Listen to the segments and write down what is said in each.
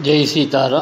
ஜெய் சீதாரா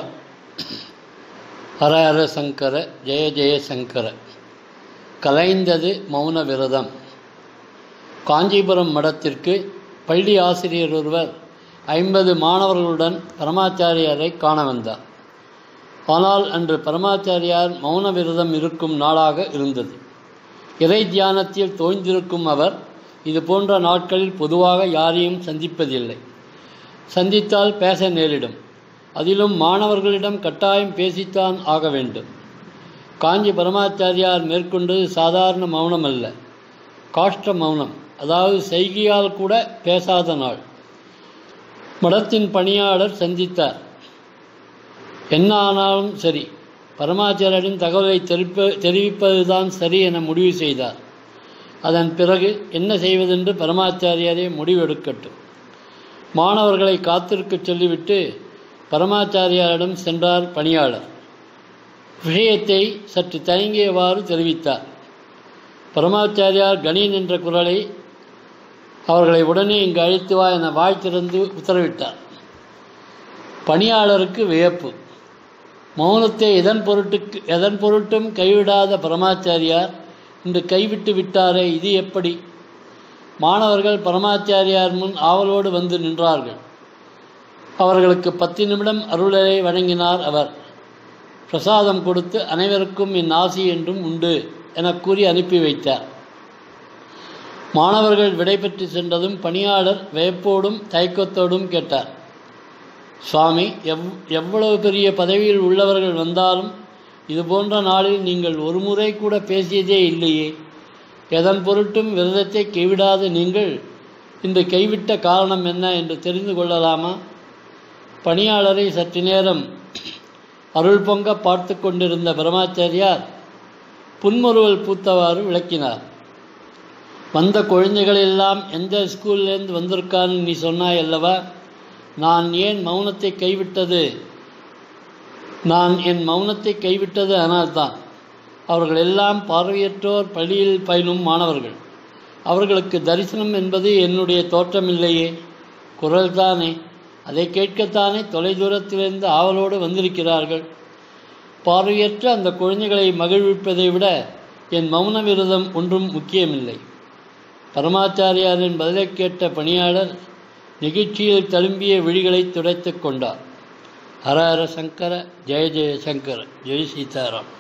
ஹர ஹர சங்கர ஜெய ஜெய சங்கர கலைந்தது மௌன விரதம் காஞ்சிபுரம் மடத்திற்கு பள்ளி ஆசிரியர் ஒருவர் ஐம்பது மாணவர்களுடன் பரமாச்சாரியாரை காண வந்தார் ஆனால் அன்று பரமாச்சாரியார் மௌன விரதம் இருக்கும் நாளாக இருந்தது இறை தியானத்தில் தோய்ந்திருக்கும் அவர் இது போன்ற நாட்களில் பொதுவாக யாரையும் சந்திப்பதில்லை சந்தித்தால் பேச நேரிடும் அதிலும் மாணவர்களிடம் கட்டாயம் பேசித்தான் ஆக வேண்டும் காஞ்சி பரமாச்சாரியார் மேற்கொண்டது சாதாரண மௌனம் அல்ல காஷ்ட மௌனம் அதாவது செய்கையால் கூட பேசாத நாள் மடத்தின் பணியாளர் சந்தித்தார் என்ன ஆனாலும் சரி பரமாச்சாரியரின் தகவலை தெரிப்ப தெரிவிப்பதுதான் சரி என முடிவு செய்தார் அதன் பிறகு என்ன செய்வதென்று பரமாச்சாரியாரே முடிவெடுக்கட்டும் மாணவர்களை காத்திருக்கச் சொல்லிவிட்டு பரமாச்சாரியாரிடம் சென்றார் பணியாளர் விஷயத்தை சற்று தயங்கியவாறு தெரிவித்தார் பரமாச்சாரியார் கணீன் என்ற குரலை அவர்களை உடனே இங்கு அழைத்து வா என வாய் திறந்து உத்தரவிட்டார் பணியாளருக்கு வியப்பு மௌனத்தை எதன் பொருட்டுக்கு எதன் பொருட்டும் கைவிடாத பரமாச்சாரியார் இன்று கைவிட்டு விட்டாரே இது எப்படி மாணவர்கள் பரமாச்சாரியார் முன் ஆவலோடு வந்து நின்றார்கள் அவர்களுக்கு பத்து நிமிடம் அருளரை வழங்கினார் அவர் பிரசாதம் கொடுத்து அனைவருக்கும் என் ஆசி என்றும் உண்டு என கூறி அனுப்பி வைத்தார் மாணவர்கள் விடைபெற்று சென்றதும் பணியாளர் வியப்போடும் தயக்கத்தோடும் கேட்டார் சுவாமி எவ் எவ்வளவு பெரிய பதவியில் உள்ளவர்கள் வந்தாலும் இது போன்ற நாளில் நீங்கள் ஒரு முறை கூட பேசியதே இல்லையே எதன் பொருட்டும் விரதத்தை கைவிடாத நீங்கள் இந்த கைவிட்ட காரணம் என்ன என்று தெரிந்து கொள்ளலாமா பணியாளரை சற்று நேரம் அருள் பொங்க பார்த்து கொண்டிருந்த பிரமாச்சாரியார் புன்முறுவல் பூத்தவாறு விளக்கினார் வந்த குழந்தைகள் எல்லாம் எந்த ஸ்கூல்லேருந்து வந்திருக்கான்னு நீ சொன்னாய் அல்லவா நான் ஏன் மௌனத்தை கைவிட்டது நான் என் மௌனத்தை கைவிட்டது அதனால்தான் அவர்கள் எல்லாம் பார்வையற்றோர் பள்ளியில் பயிலும் மாணவர்கள் அவர்களுக்கு தரிசனம் என்பது என்னுடைய தோற்றமில்லையே குரல்தானே அதை கேட்கத்தானே தொலைதூரத்திலிருந்து ஆவலோடு வந்திருக்கிறார்கள் பார்வையற்ற அந்த குழந்தைகளை மகிழ்விப்பதை விட என் மௌன விரதம் ஒன்றும் முக்கியமில்லை பரமாச்சாரியாரின் பதிலை கேட்ட பணியாளர் நிகழ்ச்சியில் தழும்பிய விழிகளை துடைத்து கொண்டார் ஹர ஹர சங்கர ஜெய ஜெய சங்கர ஜெய் சீதாராம்